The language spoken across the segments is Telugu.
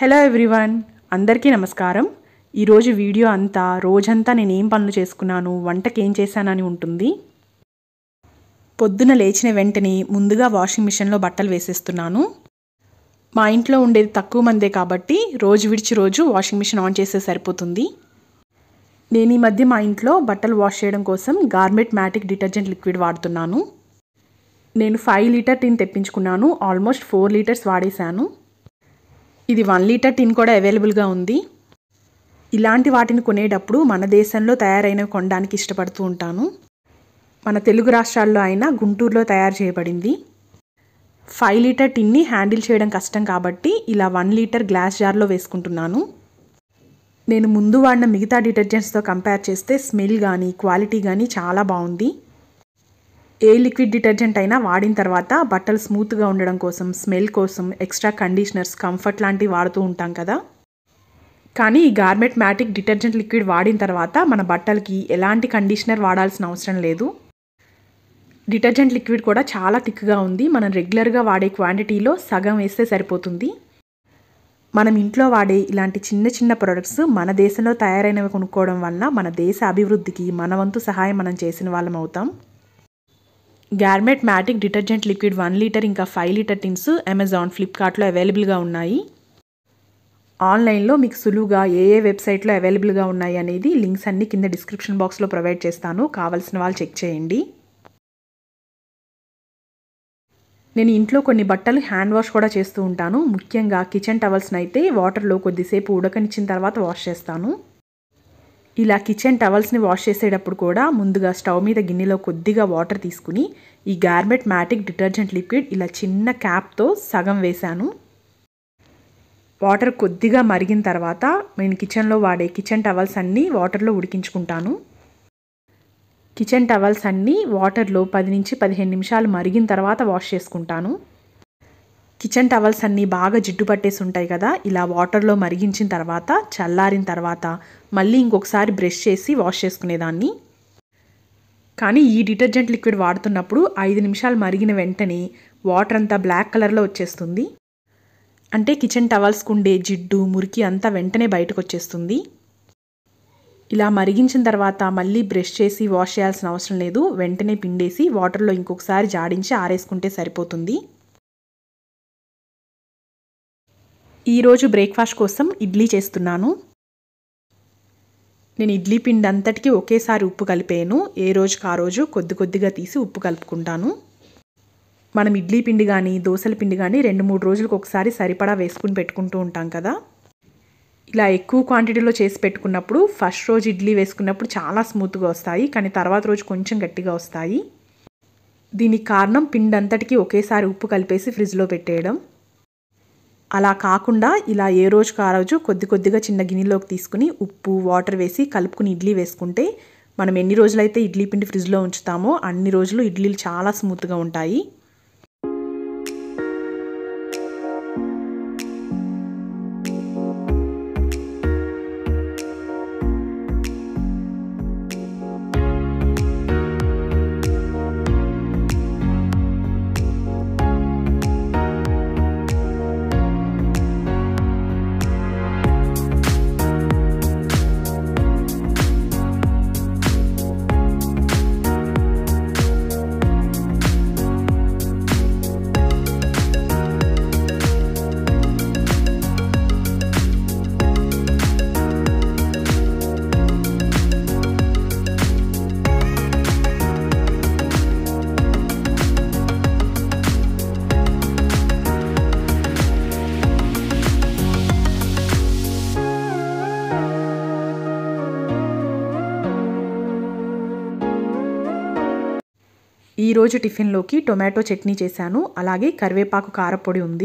హలో ఎవ్రీవన్ అందరికీ నమస్కారం ఈరోజు వీడియో అంతా రోజంతా నేను ఏం పనులు చేసుకున్నాను వంటకి ఏం చేశానని ఉంటుంది పొద్దున లేచిన వెంటనే ముందుగా వాషింగ్ మిషన్లో బట్టలు వేసేస్తున్నాను మా ఇంట్లో ఉండేది తక్కువ మందే కాబట్టి రోజు విడిచి రోజు వాషింగ్ మిషన్ ఆన్ చేస్తే సరిపోతుంది నేను ఈ మధ్య మా ఇంట్లో బట్టలు వాష్ చేయడం కోసం గార్మెంట్ మ్యాటిక్ డిటర్జెంట్ లిక్విడ్ వాడుతున్నాను నేను ఫైవ్ లీటర్ టిన్ తెప్పించుకున్నాను ఆల్మోస్ట్ ఫోర్ లీటర్స్ వాడేశాను ఇది వన్ లీటర్ టిన్ కూడా అవైలబుల్గా ఉంది ఇలాంటి వాటిని కొనేటప్పుడు మన దేశంలో తయారైనవి కొనడానికి ఇష్టపడుతూ ఉంటాను మన తెలుగు రాష్ట్రాల్లో అయినా గుంటూరులో తయారు చేయబడింది ఫైవ్ లీటర్ టిన్ని హ్యాండిల్ చేయడం కష్టం కాబట్టి ఇలా వన్ లీటర్ గ్లాస్ జార్లో వేసుకుంటున్నాను నేను ముందు వాడిన మిగతా డిటర్జెంట్స్తో కంపేర్ చేస్తే స్మెల్ కానీ క్వాలిటీ కానీ చాలా బాగుంది ఏ లిక్విడ్ డిటర్జెంట్ అయినా వాడిన తర్వాత బట్టలు స్మూత్గా ఉండడం కోసం స్మెల్ కోసం ఎక్స్ట్రా కండిషనర్స్ కంఫర్ట్ లాంటివి వాడుతూ ఉంటాం కదా కానీ ఈ గార్మెంట్ మ్యాటిక్ డిటర్జెంట్ లిక్విడ్ వాడిన తర్వాత మన బట్టలకి ఎలాంటి కండిషనర్ వాడాల్సిన అవసరం లేదు డిటర్జెంట్ లిక్విడ్ కూడా చాలా థిక్గా ఉంది మనం రెగ్యులర్గా వాడే క్వాంటిటీలో సగం వేస్తే సరిపోతుంది మనం ఇంట్లో వాడే ఇలాంటి చిన్న చిన్న ప్రొడక్ట్స్ మన దేశంలో తయారైనవి కొనుక్కోవడం వలన మన దేశ అభివృద్ధికి మన వంతు సహాయం మనం చేసిన వాళ్ళం అవుతాం garment matic detergent liquid one litre ఇంకా ఫైవ్ లీటర్ టిన్స్ అమెజాన్ ఫ్లిప్కార్ట్లో అవైలబుల్గా ఉన్నాయి ఆన్లైన్లో మీకు సులువుగా ఏ ఏ వెబ్సైట్లో అవైలబుల్గా ఉన్నాయి అనేది లింక్స్ అన్ని కింద డిస్క్రిప్షన్ బాక్స్లో ప్రొవైడ్ చేస్తాను కావాల్సిన వాళ్ళు చెక్ చేయండి నేను ఇంట్లో కొన్ని బట్టలు హ్యాండ్ వాష్ కూడా చేస్తూ ఉంటాను ముఖ్యంగా కిచెన్ టవల్స్ని అయితే వాటర్లో కొద్దిసేపు ఉడకనిచ్చిన తర్వాత వాష్ చేస్తాను ఇలా కిచెన్ టవల్స్ని వాష్ చేసేటప్పుడు కూడా ముందుగా స్టవ్ మీద గిన్నెలో కొద్దిగా వాటర్ తీసుకుని ఈ గార్మెంట్ మ్యాటిక్ డిటర్జెంట్ లిక్విడ్ ఇలా చిన్న క్యాప్తో సగం వేశాను వాటర్ కొద్దిగా మరిగిన తర్వాత నేను కిచెన్లో వాడే కిచెన్ టవల్స్ అన్నీ వాటర్లో ఉడికించుకుంటాను కిచెన్ టవల్స్ అన్నీ వాటర్లో పది నుంచి పదిహేను నిమిషాలు మరిగిన తర్వాత వాష్ చేసుకుంటాను కిచెన్ టవల్స్ అన్నీ బాగా జిడ్డు పట్టేసి ఉంటాయి కదా ఇలా వాటర్లో మరిగించిన తర్వాత చల్లారిన తర్వాత మళ్ళీ ఇంకొకసారి బ్రష్ చేసి వాష్ చేసుకునేదాన్ని కానీ ఈ డిటర్జెంట్ లిక్విడ్ వాడుతున్నప్పుడు ఐదు నిమిషాలు మరిగిన వెంటనే వాటర్ అంతా బ్లాక్ కలర్లో వచ్చేస్తుంది అంటే కిచెన్ టవల్స్కు ఉండే జిడ్డు మురికి అంతా వెంటనే బయటకు వచ్చేస్తుంది ఇలా మరిగించిన తర్వాత మళ్ళీ బ్రష్ చేసి వాష్ చేయాల్సిన అవసరం లేదు వెంటనే పిండేసి వాటర్లో ఇంకొకసారి జాడించి ఆరేసుకుంటే సరిపోతుంది ఈరోజు బ్రేక్ఫాస్ట్ కోసం ఇడ్లీ చేస్తున్నాను నేను ఇడ్లీ పిండి అంతటికి ఒకేసారి ఉప్పు కలిపాను ఏ రోజుకి ఆ రోజు కొద్ది కొద్దిగా తీసి ఉప్పు కలుపుకుంటాను మనం ఇడ్లీ పిండి కానీ దోశల పిండి కానీ రెండు మూడు రోజులకు ఒకసారి సరిపడా వేసుకుని పెట్టుకుంటూ ఉంటాం కదా ఇలా ఎక్కువ క్వాంటిటీలో చేసి పెట్టుకున్నప్పుడు ఫస్ట్ రోజు ఇడ్లీ వేసుకున్నప్పుడు చాలా స్మూత్గా వస్తాయి కానీ తర్వాత రోజు కొంచెం గట్టిగా వస్తాయి దీనికి కారణం పిండి అంతటికి ఒకేసారి ఉప్పు కలిపేసి ఫ్రిడ్జ్లో పెట్టేయడం అలా కాకుండా ఇలా ఏ రోజుకి ఆ రోజు కొద్ది కొద్దిగా చిన్న గిన్నెలోకి తీసుకుని ఉప్పు వాటర్ వేసి కలుపుకుని ఇడ్లీ వేసుకుంటే మనం ఎన్ని రోజులైతే ఇడ్లీ పిండి ఫ్రిడ్జ్లో ఉంచుతామో అన్ని రోజులు ఇడ్లీలు చాలా స్మూత్గా ఉంటాయి ఈరోజు టిఫిన్లోకి టొమాటో చట్నీ చేశాను అలాగే కరివేపాకు కారపొడి ఉంది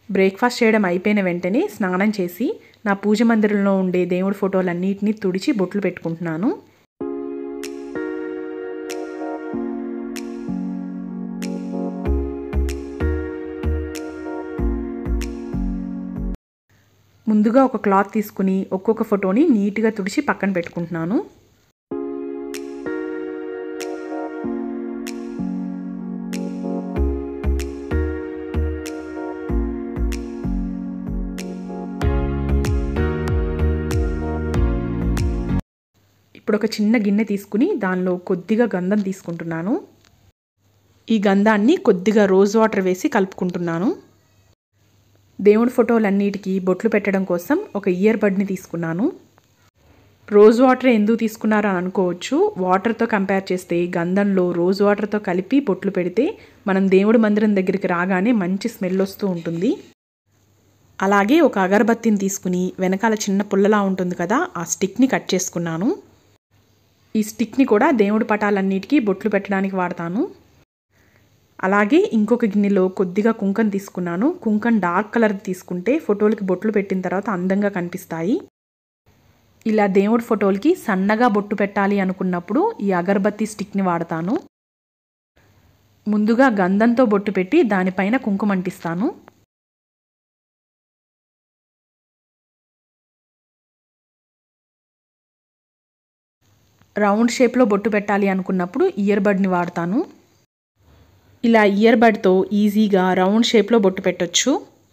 బ్రేక్ఫాస్ట్ చేయడం అయిపోయిన వెంటనే స్నానం చేసి నా పూజ మందిరంలో ఉండే దేవుడి ఫోటోలన్నిటిని తుడిచి బొట్లు పెట్టుకుంటున్నాను ముందుగా ఒక క్లాత్ తీసుకుని ఒక్కొక్క ఫోటోని నీట్గా తుడిచి పక్కన పెట్టుకుంటున్నాను ఇప్పుడు ఒక చిన్న గిన్నె తీసుకుని దానిలో కొద్దిగా గంధం తీసుకుంటున్నాను ఈ గంధాన్ని కొద్దిగా రోజ్ వాటర్ వేసి కలుపుకుంటున్నాను దేవుడి ఫోటోలన్నిటికీ బొట్లు పెట్టడం కోసం ఒక ఇయర్ బడ్ని తీసుకున్నాను రోజ్ వాటర్ ఎందుకు తీసుకున్నారు అని అనుకోవచ్చు వాటర్తో కంపేర్ చేస్తే గంధంలో రోజ్ వాటర్తో కలిపి బొట్లు పెడితే మనం దేవుడి మందిరం దగ్గరికి రాగానే మంచి స్మెల్ వస్తూ ఉంటుంది అలాగే ఒక అగరబత్తిని తీసుకుని వెనకాల చిన్న పుల్లలా ఉంటుంది కదా ఆ స్టిక్ని కట్ చేసుకున్నాను ఈ స్టిక్ని కూడా దేవుడి పటాలన్నిటికీ బొట్లు పెట్టడానికి వాడతాను అలాగే ఇంకొక గిన్నెలో కొద్దిగా కుంకం తీసుకున్నాను కుంకం డార్క్ కలర్ తీసుకుంటే ఫోటోలకి బొట్లు పెట్టిన తర్వాత అందంగా కనిపిస్తాయి ఇలా దేవుడి ఫోటోలకి సన్నగా బొట్టు పెట్టాలి అనుకున్నప్పుడు ఈ అగరబత్తి స్టిక్ని వాడతాను ముందుగా గంధంతో బొట్టు పెట్టి దానిపైన కుంకుమ అంటిస్తాను రౌండ్ షేప్లో బొట్టు పెట్టాలి అనుకున్నప్పుడు ఇయర్ బడ్ని వాడతాను ఇలా ఇయర్ బడ్తో ఈజీగా రౌండ్ షేప్లో బొట్టు పెట్టొచ్చు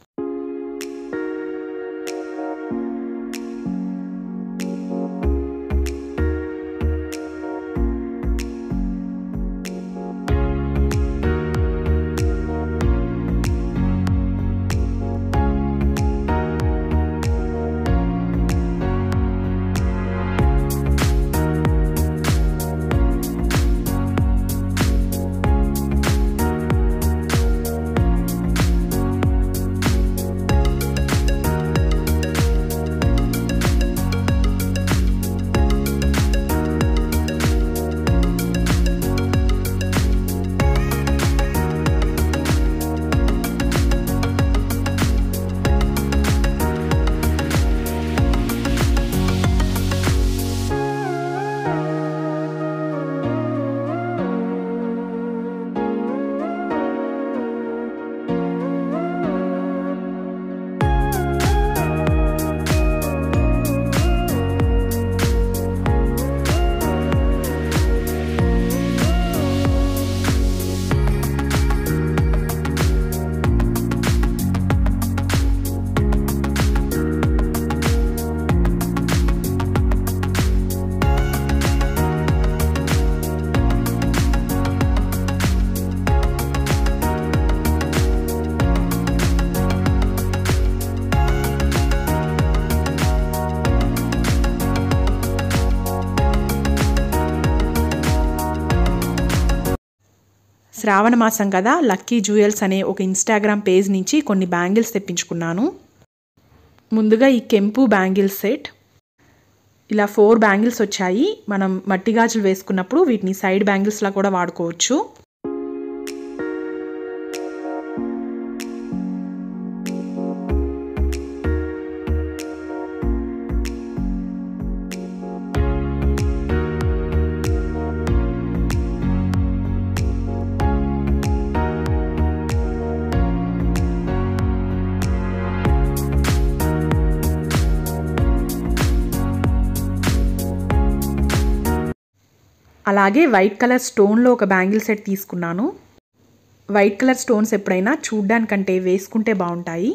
శ్రావణ మాసం కదా లక్కీ జ్యువెల్స్ అనే ఒక ఇన్స్టాగ్రామ్ పేజ్ నుంచి కొన్ని బ్యాంగిల్స్ తెప్పించుకున్నాను ముందుగా ఈ కెంపు బ్యాంగిల్స్ సెట్ ఇలా ఫోర్ బ్యాంగిల్స్ వచ్చాయి మనం మట్టి గాజులు వేసుకున్నప్పుడు వీటిని సైడ్ బ్యాంగిల్స్లా కూడా వాడుకోవచ్చు అలాగే వైట్ కలర్ స్టోన్లో ఒక బ్యాంగిల్ సెట్ తీసుకున్నాను వైట్ కలర్ స్టోన్స్ ఎప్పుడైనా చూడ్డానికంటే వేసుకుంటే బాగుంటాయి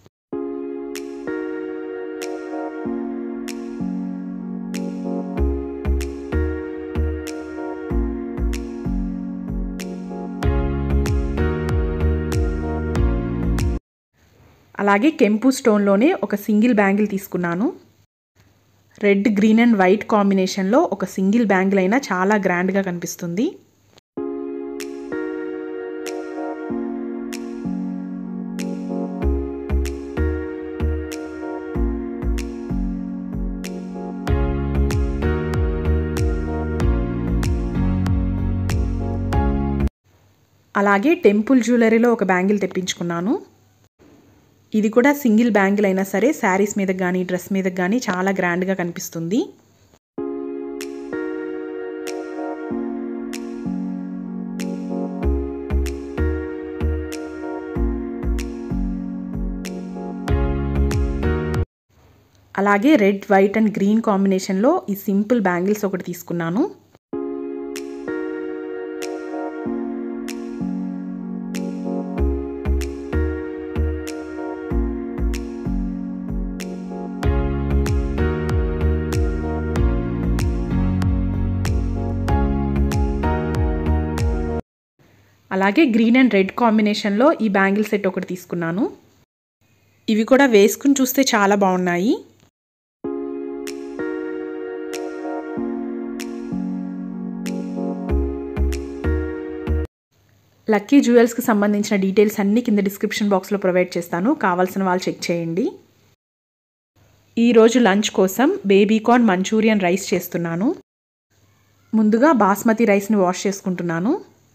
అలాగే కెంపు స్టోన్లోనే ఒక సింగిల్ బ్యాంగిల్ తీసుకున్నాను రెడ్ గ్రీన్ అండ్ వైట్ కాంబినేషన్లో ఒక సింగిల్ బ్యాంగిల్ అయినా చాలా గ్రాండ్గా కనిపిస్తుంది అలాగే టెంపుల్ జ్యువెలరీలో ఒక బ్యాంగిల్ తెప్పించుకున్నాను ఇది కూడా సింగిల్ బ్యాంగిల్ అయినా సరే శారీస్ మీద కానీ డ్రెస్ మీద కానీ చాలా గ్రాండ్గా కనిపిస్తుంది అలాగే రెడ్ వైట్ అండ్ గ్రీన్ కాంబినేషన్లో ఈ సింపుల్ బ్యాంగిల్స్ ఒకటి తీసుకున్నాను అలాగే గ్రీన్ అండ్ రెడ్ కాంబినేషన్లో ఈ బ్యాంగిల్ సెట్ ఒకటి తీసుకున్నాను ఇవి కూడా వేసుకుని చూస్తే చాలా బాగున్నాయి లక్కీ జ్యువెల్స్కి సంబంధించిన డీటెయిల్స్ అన్నీ కింద డిస్క్రిప్షన్ బాక్స్లో ప్రొవైడ్ చేస్తాను కావాల్సిన వాళ్ళు చెక్ చేయండి ఈరోజు లంచ్ కోసం బేబీకార్న్ మంచూరియన్ రైస్ చేస్తున్నాను ముందుగా బాస్మతి రైస్ని వాష్ చేసుకుంటున్నాను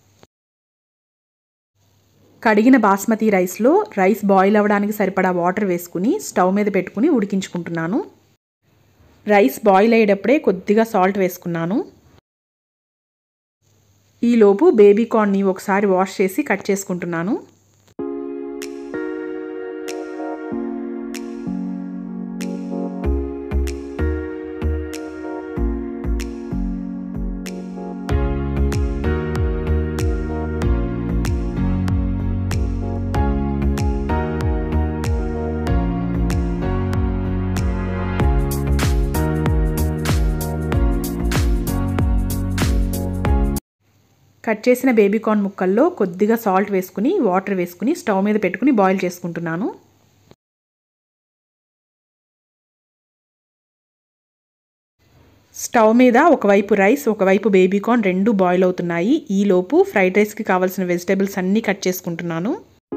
కడిగిన బాస్మతి రైస్లో రైస్ బాయిల్ అవ్వడానికి సరిపడా వాటర్ వేసుకుని స్టవ్ మీద పెట్టుకుని ఉడికించుకుంటున్నాను రైస్ బాయిల్ అయ్యేటప్పుడే కొద్దిగా సాల్ట్ వేసుకున్నాను ఈలోపు బేబీ కార్న్ని ఒకసారి వాష్ చేసి కట్ చేసుకుంటున్నాను కట్ చేసిన బేబీకార్న్ ముక్కల్లో కొద్దిగా సాల్ట్ వేసుకుని వాటర్ వేసుకుని స్టవ్ మీద పెట్టుకుని బాయిల్ చేసుకుంటున్నాను స్టవ్ మీద ఒకవైపు రైస్ ఒకవైపు బేబీకార్న్ రెండు బాయిల్ అవుతున్నాయి ఈలోపు ఫ్రైడ్ రైస్కి కావాల్సిన వెజిటేబుల్స్ అన్నీ కట్ చేసుకుంటున్నాను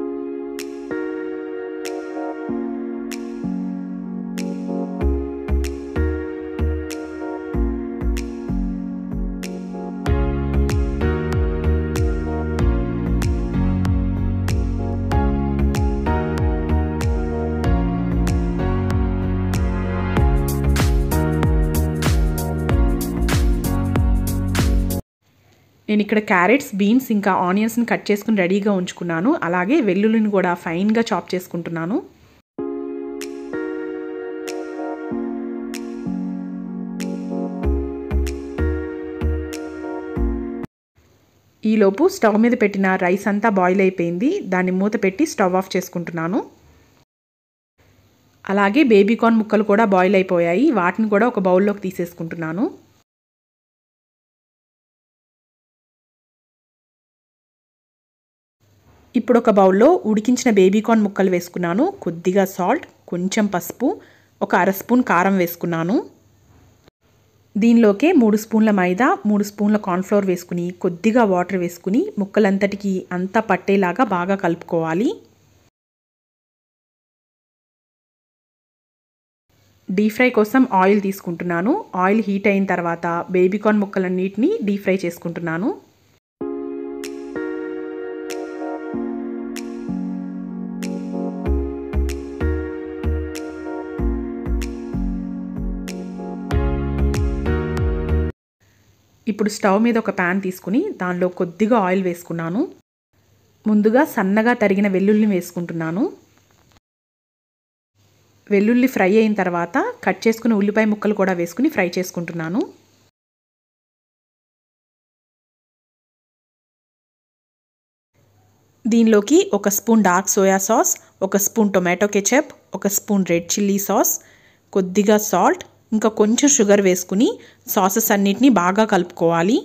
నేను ఇక్కడ క్యారెట్స్ బీన్స్ ఇంకా ఆనియన్స్ని కట్ చేసుకుని రెడీగా ఉంచుకున్నాను అలాగే వెల్లుల్లిని కూడా ఫైన్గా చాప్ చేసుకుంటున్నాను ఈలోపు స్టవ్ మీద పెట్టిన రైస్ అంతా బాయిల్ అయిపోయింది దాన్ని మూత పెట్టి స్టవ్ ఆఫ్ చేసుకుంటున్నాను అలాగే బేబీకార్న్ ముక్కలు కూడా బాయిల్ అయిపోయాయి వాటిని కూడా ఒక బౌల్లోకి తీసేసుకుంటున్నాను ఇప్పుడు ఒక బౌల్లో ఉడికించిన బేబీకార్న్ ముక్కలు వేసుకున్నాను కొద్దిగా సాల్ట్ కొంచెం పసుపు ఒక అర స్పూన్ కారం వేసుకున్నాను దీనిలోకే మూడు స్పూన్ల మైదా మూడు స్పూన్ల కార్న్ఫ్లోర్ వేసుకుని కొద్దిగా వాటర్ వేసుకుని ముక్కలంతటికి అంతా పట్టేలాగా బాగా కలుపుకోవాలి డీప్ ఫ్రై కోసం ఆయిల్ తీసుకుంటున్నాను ఆయిల్ హీట్ అయిన తర్వాత బేబీకార్న్ ముక్కలన్నిటిని డీప్ ఫ్రై చేసుకుంటున్నాను ఇప్పుడు స్టవ్ మీద ఒక ప్యాన్ తీసుకుని దానిలో కొద్దిగా ఆయిల్ వేసుకున్నాను ముందుగా సన్నగా తరిగిన వెల్లుల్లిని వేసుకుంటున్నాను వెల్లుల్లి ఫ్రై అయిన తర్వాత కట్ చేసుకున్న ఉల్లిపాయ ముక్కలు కూడా వేసుకుని ఫ్రై చేసుకుంటున్నాను దీనిలోకి ఒక స్పూన్ డార్క్ సోయా సాస్ ఒక స్పూన్ టొమాటో కెచప్ ఒక స్పూన్ రెడ్ చిల్లీ సాస్ కొద్దిగా సాల్ట్ ఇంకా కొంచెం షుగర్ వేసుకుని సాసెస్ అన్నిటినీ బాగా కలుపుకోవాలి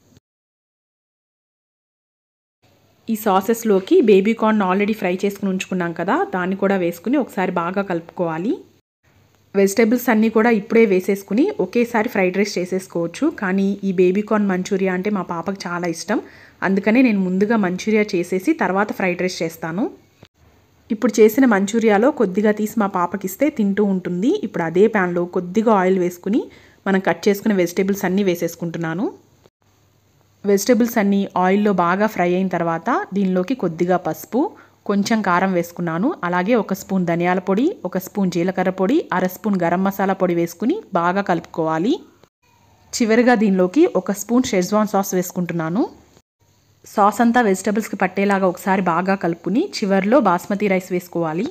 ఈ సాసెస్లోకి బేబీ కార్న్ ఆల్రెడీ ఫ్రై చేసుకుని ఉంచుకున్నాం కదా దాన్ని కూడా వేసుకుని ఒకసారి బాగా కలుపుకోవాలి వెజిటేబుల్స్ అన్నీ కూడా ఇప్పుడే వేసేసుకుని ఒకేసారి ఫ్రైడ్ రైస్ చేసేసుకోవచ్చు కానీ ఈ బేబీ కార్న్ మంచూరియా అంటే మా పాపకు చాలా ఇష్టం అందుకనే నేను ముందుగా మంచూరియా చేసేసి తర్వాత ఫ్రైడ్ రైస్ చేస్తాను ఇప్పుడు చేసిన మంచూరియాలో కొద్దిగా తీసి మా పాపకి ఇస్తే తింటూ ఉంటుంది ఇప్పుడు అదే ప్యాన్లో కొద్దిగా ఆయిల్ వేసుకుని మనం కట్ చేసుకున్న వెజిటేబుల్స్ అన్నీ వేసేసుకుంటున్నాను వెజిటేబుల్స్ అన్నీ ఆయిల్లో బాగా ఫ్రై అయిన తర్వాత దీనిలోకి కొద్దిగా పసుపు కొంచెం కారం వేసుకున్నాను అలాగే ఒక స్పూన్ ధనియాల పొడి ఒక స్పూన్ జీలకర్ర పొడి అర స్పూన్ గరం మసాలా పొడి వేసుకుని బాగా కలుపుకోవాలి చివరిగా దీనిలోకి ఒక స్పూన్ షెజ్వాన్ సాస్ వేసుకుంటున్నాను సాస్ అంతా వెజిటబుల్స్కి పట్టేలాగా ఒకసారి బాగా కలుపుకుని చివరిలో బాస్మతి రైస్ వేసుకోవాలి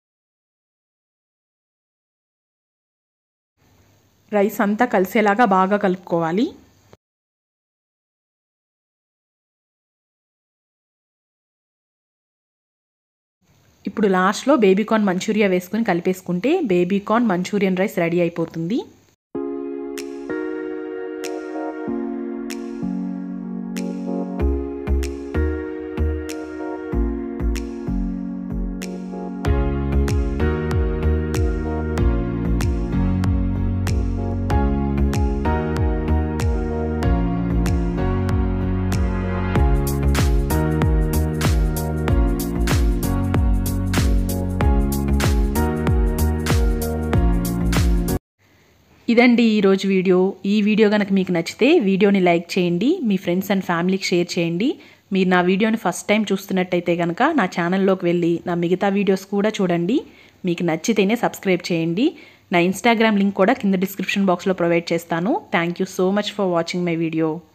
రైస్ అంతా కలిసేలాగా బాగా కలుపుకోవాలి ఇప్పుడు లాస్ట్లో బేబీకార్న్ మంచూరియా వేసుకుని కలిపేసుకుంటే బేబీకార్న్ మంచూరియన్ రైస్ రెడీ అయిపోతుంది ఇదండి ఈరోజు వీడియో ఈ వీడియో కనుక మీకు నచ్చితే వీడియోని లైక్ చేయండి మీ ఫ్రెండ్స్ అండ్ ఫ్యామిలీకి షేర్ చేయండి మీరు నా వీడియోని ఫస్ట్ టైం చూస్తున్నట్టయితే కనుక నా ఛానల్లోకి వెళ్ళి నా మిగతా వీడియోస్ కూడా చూడండి మీకు నచ్చితేనే సబ్స్క్రైబ్ చేయండి నా ఇన్స్టాగ్రామ్ లింక్ కూడా కింద డిస్క్రిప్షన్ బాక్స్లో ప్రొవైడ్ చేస్తాను thank you so much for watching my video